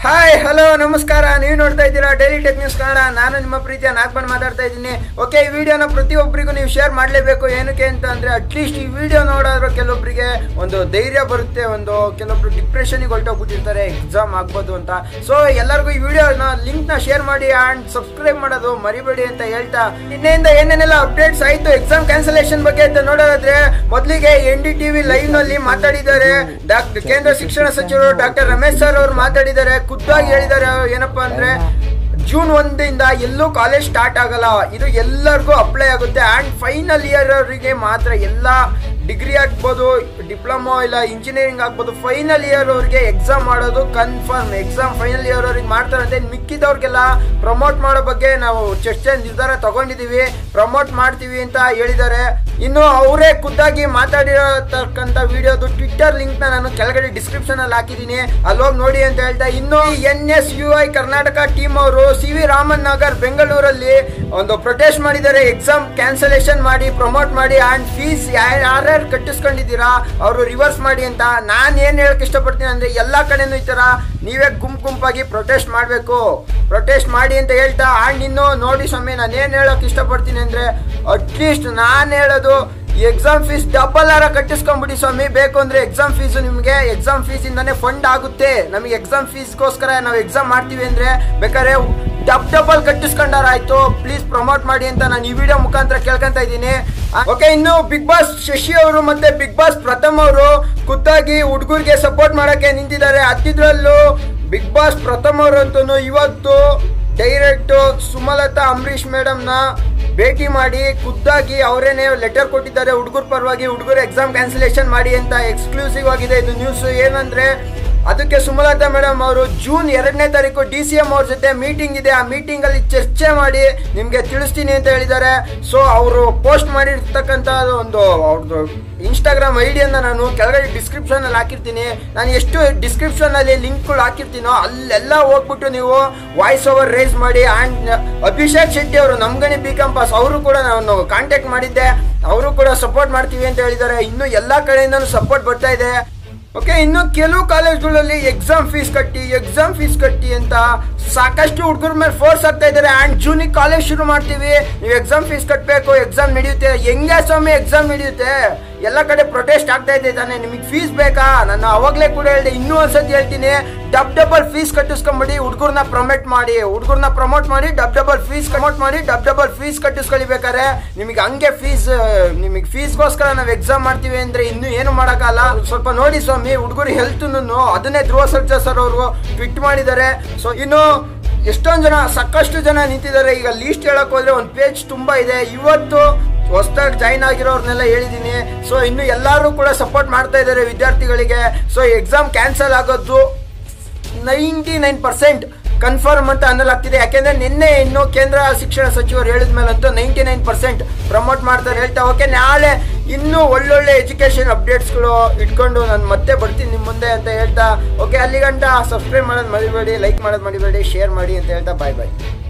hi hello ನಮಸ್ಕಾರ ನೀವು ನೋಡ್ತಾ ಇದ್ದೀರಾ ಡೈಲಿ ಟೆಕ್ ನ್ಯೂಸ್ ಕನ್ನಡ ನಾನು ನಿಮ್ಮ ಪ್ರೀತಿಯ ನಾಗ್ಬಂಡ್ ಮಾತಾಡ್ತಾ ಇದ್ದೀನಿ ಓಕೆ ಈ ವಿಡಿಯೋನ ಪ್ರತಿಯೊಬ್ಬರಿಗೂ ನೀವು ಶೇರ್ ಮಾಡಲೇಬೇಕು ಏನಕ್ಕೆ ಅಂತ ಅಂದ್ರೆ ಅಟ್ಲೀಸ್ಟ್ ಈ ವಿಡಿಯೋ ನೋಡೋದ್ರೆ ಕೆಲವೊಬ್ಬರಿಗೆ ಒಂದು ಧೈರ್ಯ ಬರುತ್ತೆ ಒಂದು ಕೆಲವೊಬ್ರು ಡಿಪ್ರೆಷನ್ಗೆ ಹೊರಟೋಗ್ಬಿಟ್ಟಿರ್ತಾರೆ ಎಕ್ಸಾಮ್ ಆಗ್ಬೋದು ಅಂತ ಸೊ ಎಲ್ಲರಿಗೂ ಈ ವಿಡಿಯೋನ ಲಿಂಕ್ನ ಶೇರ್ ಮಾಡಿ ಆ್ಯಂಡ್ ಸಬ್ಸ್ಕ್ರೈಬ್ ಮಾಡೋದು ಮರಿಬೇಡಿ ಅಂತ ಹೇಳ್ತಾ ನಿನ್ನೆಯಿಂದ ಏನೇನೆಲ್ಲ ಅಪ್ಡೇಟ್ಸ್ ಆಯಿತು ಎಕ್ಸಾಮ್ ಕ್ಯಾನ್ಸಲೇಷನ್ ಬಗ್ಗೆ ಅಂತ ನೋಡೋದಾದ್ರೆ ಮೊದಲಿಗೆ ಎನ್ ಡಿ ಟಿವಿ ಲೈವ್ ನಲ್ಲಿ ಮಾತಾಡಿದ್ದಾರೆ ಡಾಕ್ಟರ್ ಕೇಂದ್ರ ಶಿಕ್ಷಣ ಸಚಿವರು ಡಾಕ್ಟರ್ ರಮೇಶ್ ಸರ್ ಅವರು ಮಾತಾಡಿದ್ದಾರೆ ಖುದ್ದಾಗಿ ಹೇಳಿದ್ದಾರೆ ಏನಪ್ಪಾ ಅಂದ್ರೆ ಜೂನ್ ಒಂದಿಂದ ಎಲ್ಲೂ ಕಾಲೇಜ್ ಸ್ಟಾರ್ಟ್ ಆಗಲ್ಲ ಇದು ಎಲ್ಲರಿಗೂ ಅಪ್ಲೈ ಆಗುತ್ತೆ ಆ್ಯಂಡ್ ಫೈನಲ್ ಇಯರ್ ಅವರಿಗೆ ಮಾತ್ರ ಎಲ್ಲ ಡಿಗ್ರಿ ಆಗ್ಬೋದು ಡಿಪ್ಲೊಮಾ ಇಲ್ಲ ಇಂಜಿನಿಯರಿಂಗ್ ಆಗ್ಬೋದು ಫೈನಲ್ ಇಯರ್ ಅವ್ರಿಗೆ ಎಕ್ಸಾಮ್ ಮಾಡೋದು ಕನ್ಫರ್ಮ್ ಎಕ್ಸಾಮ್ ಫೈನಲ್ ಇಯರ್ ಅವ್ರಿಗೆ ಮಾಡ್ತಾರಂತೆ ಮಿಕ್ಕಿದವ್ರಿಗೆಲ್ಲ ಪ್ರಮೋಟ್ ಮಾಡೋ ಬಗ್ಗೆ ನಾವು ಚರ್ಚೆ ನಿರ್ಧಾರ ತಗೊಂಡಿದ್ದೀವಿ ಪ್ರಮೋಟ್ ಮಾಡ್ತೀವಿ ಅಂತ ಹೇಳಿದ್ದಾರೆ ಇನ್ನು ಅವರೇ ಖುದ್ದಾಗಿ ಮಾತಾಡಿರತಕ್ಕಂಥ ವಿಡಿಯೋದು ಟ್ವಿಟ್ಟರ್ ಲಿಂಕ್ನ ನಾನು ಕೆಳಗಡೆ ಡಿಸ್ಕ್ರಿಪ್ಷನ್ ಅಲ್ಲಿ ಹಾಕಿದ್ದೀನಿ ಅಲ್ಲೋಗಿ ನೋಡಿ ಅಂತ ಹೇಳ್ತಾ ಇನ್ನು N S U I Karnataka team ಅವರು ಸಿ ವಿ ರಾಮನ್ ನಗರ್ ಬೆಂಗಳೂರಲ್ಲಿ ಒಂದು ಪ್ರೊಟೆಸ್ಟ್ ಮಾಡಿದ್ದಾರೆ ಎಕ್ಸಾಮ್ ಕ್ಯಾನ್ಸಲೇಷನ್ ಮಾಡಿ ಪ್ರಮೋಟ್ ಮಾಡಿ ಆ್ಯಂಡ್ ಫೀಸ್ ಯಾರ್ಯಾರು ಕಟ್ಟಿಸ್ಕೊಂಡಿದ್ದೀರಾ ಅವರು ರಿವರ್ಸ್ ಮಾಡಿ ಅಂತ ನಾನು ಏನು ಹೇಳಕ್ ಇಷ್ಟಪಡ್ತೀನಿ ಅಂದ್ರೆ ಎಲ್ಲ ಕಡೆನೂ ಈ ಥರ ನೀವೇ ಗುಂಪು ಗುಂಪಾಗಿ ಪ್ರೊಟೆಸ್ಟ್ ಮಾಡಬೇಕು ಪ್ರೊಟೆಸ್ಟ್ ಮಾಡಿ ಅಂತ ಹೇಳ್ತಾ ಆ್ಯಂಡ್ ಇನ್ನು ನೋಡಿ ಸ್ವಾಮಿ ನಾನು ಏನು ಹೇಳೋಕೆ ಇಷ್ಟಪಡ್ತೀನಿ ಅಂದರೆ ಅಟ್ಲೀಸ್ಟ್ ನಾನು ಹೇಳೋದು ಎಕ್ಸಾಮ್ ಫೀಸ್ ಡಬಲ್ ಆರ ಕಟ್ಟಿಸ್ಕೊಂಬಿಡಿ ಸ್ವಾಮಿ ಬೇಕು ಅಂದ್ರೆ ಎಕ್ಸಾಮ್ ಫೀಸ್ ನಿಮಗೆ ಎಕ್ಸಾಮ್ ಫೀಸ್ ಇಂದಾನೆ ಫಂಡ್ ಆಗುತ್ತೆ ನಮಗೆ ಎಕ್ಸಾಮ್ ಫೀಸ್ಗೋಸ್ಕರ ನಾವು ಎಕ್ಸಾಮ್ ಮಾಡ್ತೀವಿ ಅಂದ್ರೆ ಬೇಕಾದ್ರೆ ಡಬ್ ಡಬಲ್ ಕಟ್ಟಿಸ್ಕೊಂಡಾರಾಯ್ತು ಪ್ಲೀಸ್ ಪ್ರಮೋಟ್ ಮಾಡಿ ಅಂತ ನಾನು ಈ ವಿಡಿಯೋ ಮುಖಾಂತರ ಕೇಳ್ಕೊಂತ ಇದ್ದೀನಿ ಓಕೆ ಇನ್ನು ಬಿಗ್ ಬಾಸ್ ಶಶಿ ಅವರು ಮತ್ತೆ ಬಿಗ್ ಬಾಸ್ ಪ್ರಥಮ್ ಅವರು ಖುದ್ದಾಗಿ ಹುಡುಗರಿಗೆ ಸಪೋರ್ಟ್ ಮಾಡಕ್ಕೆ ನಿಂತಿದ್ದಾರೆ ಹತ್ತಿದ್ರಲ್ಲೂ ಬಿಗ್ ಬಾಸ್ ಪ್ರಥಮ್ ಅವರಂತೂ ಇವತ್ತು ಡೈರೆಕ್ಟ್ ಸುಮಲತಾ ಅಂಬರೀಶ್ ಮೇಡಮ್ನ ಭೇಟಿ ಮಾಡಿ ಖುದ್ದಾಗಿ ಅವರೇನೆ ಲೆಟರ್ ಕೊಟ್ಟಿದ್ದಾರೆ ಹುಡುಗರ ಪರವಾಗಿ ಹುಡುಗರು ಎಕ್ಸಾಮ್ ಕ್ಯಾನ್ಸಲೇಷನ್ ಮಾಡಿ ಅಂತ ಎಕ್ಸ್ಕ್ಲೂಸಿವ್ ಆಗಿದೆ ಇದು ನ್ಯೂಸ್ ಏನಂದ್ರೆ ಅದಕ್ಕೆ ಸುಮಲತಾ ಮೇಡಮ್ ಅವರು ಜೂನ್ ಎರಡನೇ ತಾರೀಕು ಡಿ ಸಿ ಎಂ ಅವ್ರ ಜೊತೆ ಮೀಟಿಂಗ್ ಇದೆ ಆ ಮೀಟಿಂಗ್ ಅಲ್ಲಿ ಚರ್ಚೆ ಮಾಡಿ ನಿಮ್ಗೆ ತಿಳಿಸ್ತೀನಿ ಅಂತ ಹೇಳಿದ್ದಾರೆ ಸೊ ಅವರು ಪೋಸ್ಟ್ ಮಾಡಿರ್ತಕ್ಕಂಥ ಒಂದು ಅವ್ರದ್ದು ಇನ್ಸ್ಟಾಗ್ರಾಮ್ ಐಡಿಯನ್ನ ನಾನು ಕೆಳಗಡೆ ಡಿಸ್ಕ್ರಿಪ್ಷನ್ ಅಲ್ಲಿ ಹಾಕಿರ್ತೀನಿ ನಾನು ಎಷ್ಟು ಡಿಸ್ಕ್ರಿಪ್ಷನ್ ಅಲ್ಲಿ ಲಿಂಕ್ಗಳು ಹಾಕಿರ್ತೀನೋ ಅಲ್ಲೆಲ್ಲ ಹೋಗ್ಬಿಟ್ಟು ನೀವು ವಾಯ್ಸ್ ಓವರ್ ರೇಸ್ ಮಾಡಿ ಆ್ಯಂಡ್ ಅಭಿಷೇಕ್ ಶೆಟ್ಟಿ ಅವರು ನಮ್ಗಣಿ ಬಿ ಪಾಸ್ ಅವರು ಕೂಡ ನಾನು ಕಾಂಟ್ಯಾಕ್ಟ್ ಮಾಡಿದ್ದೆ ಅವರು ಕೂಡ ಸಪೋರ್ಟ್ ಮಾಡ್ತೀವಿ ಅಂತ ಹೇಳಿದ್ದಾರೆ ಇನ್ನು ಎಲ್ಲ ಕಡೆಯಿಂದನೂ ಸಪೋರ್ಟ್ ಬರ್ತಾ ಇದೆ ಓಕೆ ಇನ್ನು ಕೆಲವು ಕಾಲೇಜ್ಗಳಲ್ಲಿ ಎಕ್ಸಾಮ್ ಫೀಸ್ ಕಟ್ಟಿ ಎಕ್ಸಾಮ್ ಫೀಸ್ ಕಟ್ಟಿ ಅಂತ ಸಾಕಷ್ಟು ಹುಡುಗರ ಮೇಲೆ ಫೋರ್ಸ್ ಆಗ್ತಾ ಇದ್ದಾರೆ ಆ್ಯಂಡ್ ಜೂನಿಗೆ ಕಾಲೇಜ್ ಶುರು ಮಾಡ್ತೀವಿ ನೀವು ಎಕ್ಸಾಮ್ ಫೀಸ್ ಕಟ್ಟಬೇಕು ಎಕ್ಸಾಮ್ ನಡೆಯುತ್ತೆ ಹೆಂಗೆ ಸ್ವಾಮಿ ಎಕ್ಸಾಮ್ ನಡೆಯುತ್ತೆ ಎಲ್ಲ ಕಡೆ ಪ್ರೊಟೆಸ್ಟ್ ಆಗ್ತಾ ಇದೆ ತಾನೆ ನಿಮಗೆ ಫೀಸ್ ಬೇಕಾ ನಾನು ಅವಾಗಲೇ ಕೂಡ ಹೇಳಿದೆ ಇನ್ನೂ ಒಂದ್ಸತಿ ಹೇಳ್ತೀನಿ ಡಬ್ ಡಬಲ್ ಫೀಸ್ ಕಟ್ಟಿಸ್ಕೊಂಬಿಡಿ ಹುಡುಗರನ್ನ ಪ್ರಮೋಟ್ ಮಾಡಿ ಹುಡುಗರನ್ನ ಪ್ರಮೋಟ್ ಮಾಡಿ ಡಬ್ ಡಬಲ್ ಫೀಸ್ ಪ್ರಮೋಟ್ ಮಾಡಿ ಡಬ್ ಡಬಲ್ ಫೀಸ್ ಕಟ್ಟಿಸ್ಕೊಳ್ಳಿ ಬೇಕಾರೆ ನಿಮಗೆ ಹಂಗೆ ಫೀಸ್ ನಿಮಗೆ ಫೀಸ್ಗೋಸ್ಕರ ನಾವು ಎಕ್ಸಾಮ್ ಮಾಡ್ತೀವಿ ಅಂದ್ರೆ ಇನ್ನೂ ಏನು ಮಾಡೋಕ್ಕಲ್ಲ ಸ್ವಲ್ಪ ನೋಡಿ ಸ್ವಾಮಿ ಹುಡುಗರು ಹೆಲ್ತ್ ಅದನ್ನೇ ಧ್ರುವ ಸರ್ಜಾ ಸರ್ ಅವರು ಟ್ವಿಟ್ ಮಾಡಿದ್ದಾರೆ ಸೊ ಇನ್ನು ಎಷ್ಟೊಂದು ಜನ ಸಾಕಷ್ಟು ಜನ ನಿಂತಿದ್ದಾರೆ ಈಗ ಲೀಸ್ಟ್ ಹೇಳಕ್ ಹೋದ್ರೆ ಒಂದು ಪೇಜ್ ತುಂಬಾ ಇದೆ ಇವತ್ತು ಹೊಸದಾಗಿ ಜಾಯ್ನ್ ಆಗಿರೋರ್ನೆಲ್ಲ ಹೇಳಿದ್ದೀನಿ ಸೊ ಇನ್ನು ಎಲ್ಲರೂ ಕೂಡ ಸಪೋರ್ಟ್ ಮಾಡ್ತಾ ಇದ್ದಾರೆ ವಿದ್ಯಾರ್ಥಿಗಳಿಗೆ ಸೊ ಎಕ್ಸಾಮ್ ಕ್ಯಾನ್ಸಲ್ ಆಗೋದು ನೈಂಟಿ ನೈನ್ ಪರ್ಸೆಂಟ್ ಕನ್ಫರ್ಮ್ ಅಂತ ಅನ್ನಲಾಗ್ತಿದೆ ಯಾಕೆಂದ್ರೆ ನಿನ್ನೆ ಇನ್ನು ಕೇಂದ್ರ ಶಿಕ್ಷಣ ಸಚಿವರು ಹೇಳಿದ ಮೇಲಂತೂ ನೈಂಟಿ ನೈನ್ ಪರ್ಸೆಂಟ್ ಪ್ರಮೋಟ್ ಮಾಡ್ತಾರೆ ಹೇಳ್ತಾ ಓಕೆ ನಾಳೆ ಇನ್ನೂ ಒಳ್ಳೊಳ್ಳೆ ಎಜುಕೇಶನ್ ಅಪ್ಡೇಟ್ಸ್ಗಳು ಇಟ್ಕೊಂಡು ನಾನು ಮತ್ತೆ ಬರ್ತೀನಿ ನಿಮ್ಮ ಮುಂದೆ ಅಂತ ಹೇಳ್ತಾ ಓಕೆ ಅಲ್ಲಿಗಂಟ ಸಬ್ಸ್ಕ್ರೈಬ್ ಮಾಡೋದು ಮರಿಬೇಡಿ ಲೈಕ್ ಮಾಡೋದು ಮರಿಬೇಡಿ ಶೇರ್ ಮಾಡಿ ಅಂತ ಹೇಳ್ತಾ ಬಾಯ್ ಬಾಯ್